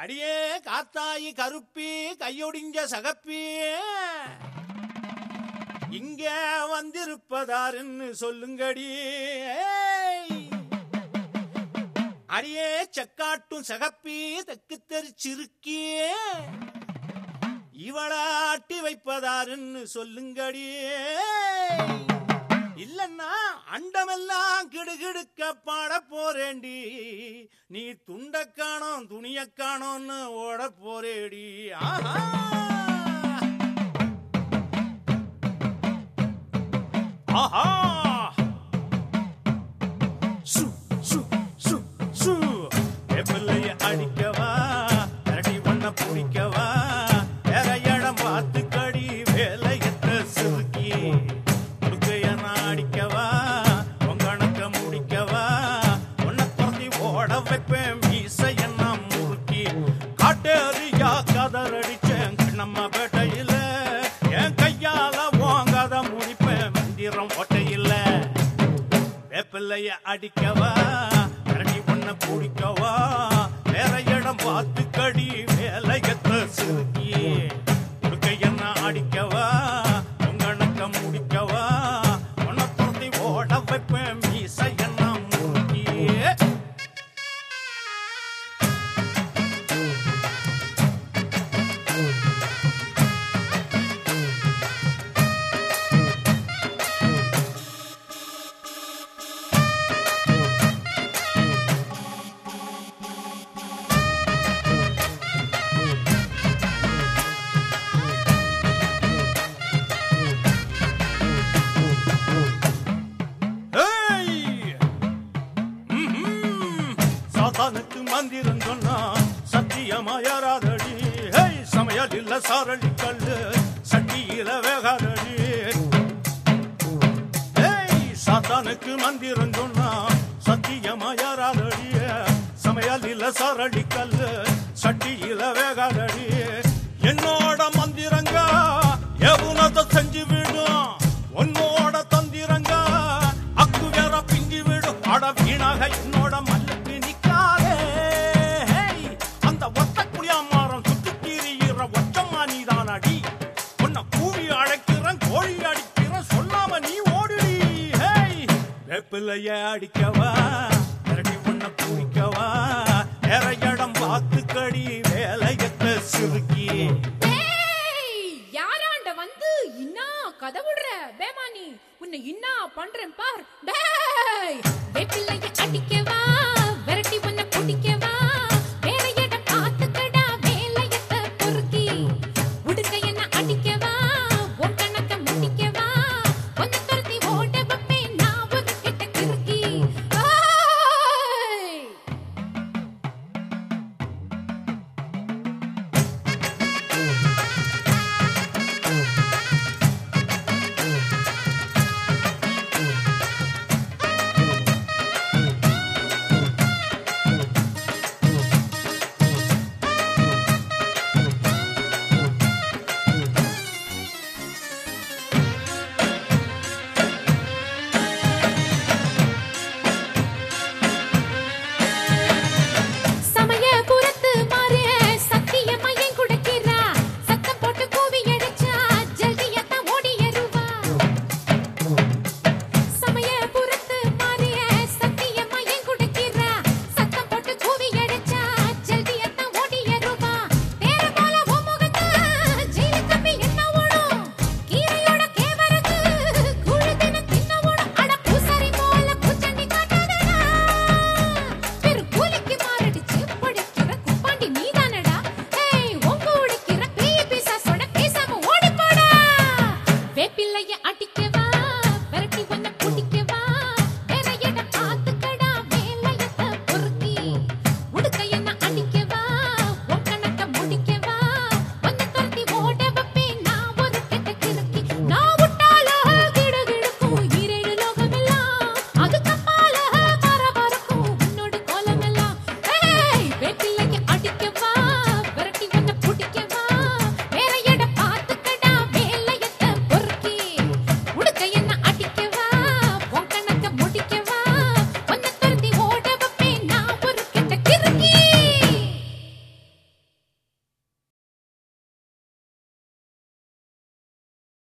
அடியே காத்தாயி கருப்பி கையொடிஞ்ச சகப்பி இங்க வந்திருப்பதாருன்னு சொல்லுங்கடி ஏய். அடியே செக்காட்டும் சகப்பி தெக்கு தெரிச்சிருக்கி இவளை ஆட்டி வைப்பதாருன்னு சொல்லுங்கடி ஏய். இல்லன்னா அண்டமெல்லாம் கிடுகிடுக்க பாட போறேண்டி நீ துண்ட காணோம் துணிய காணோம்னு ஓட போறேடி ஆஹா ஆஹா சு சு சு சு வெப்பிள்ளைய அடிக்கவா அரடி ஒண்ண பிடிக்கவா வேற இடம் பார்த்து கடி வேலையத்த சிறுக்கி முடுக்கைய நான் அடிக்கவா உங்கணக்க முடிக்கவா உன்னை துரத்தி ஓட வைப்பேன் மீசைய நான் முறுக்கி காட்டேரியா கதறடிச்சேன் நம்ம பேட்டையில என் கையால வாங்காத முடிப்பேன் மந்திரம் ஒட்டையில்ல வேப்பிள்ளைய அடிக்கவா கரடி ஒண்ண பிடிக்கவா வேற இடம் பார்த்து கடி வேலையத்த சிறுக்கி உடுக்க என்ன அடிக்கவா உங்கணக்க முடிக்கவா உன்னை துரத்தி ஓட வைப்பேன் மீசை என்ன முறுக்கி ஏய்! ம்ஹும். சாத்தானுக்கு மந்திரம் சொன்னா சத்தியமாயாராதடி ஹேய் சமையல் இல்ல சாரளி கல்லு சட்டியில வேகாதடி ஏய் சாத்தானுக்கு மந்திரம் சொன்னா சத்தியமாயாராதடி சமையல் இல்ல சாரளி கல்லு சட்டியில வேகாதடி என்னோட மந்திரங்க எவுனத்தை செஞ்சு விடும் உன்னோட தந்திரங்க அக்கு வேற பிஞ்சி விடும் அட வீணாக என்னோட மல்லுக்கு நிக்காதே ஹேய், அந்த ஒத்த குடியாமாரம் சுத்தி கீறியிற ஒச்சம்மா நீதான் அடி உன்னை கூவி அழைக்கிறேன் கோழி அடிக்கிறேன் சொல்லாம நீ ஓடுடி ஹேய் வேப்பிலைய அடிக்கவா மிரட்டி உன்னை பிடிக்கவா வேற இடம் பார்த்து கடி வேலையத்த சிறுக்கி ஏய், யாராண்ட வந்து இன்னா கதவுடுற பேமானி உன்னை இன்னா பண்றேன் பார் டேய் வேப்பிள்ளைய அடிக்க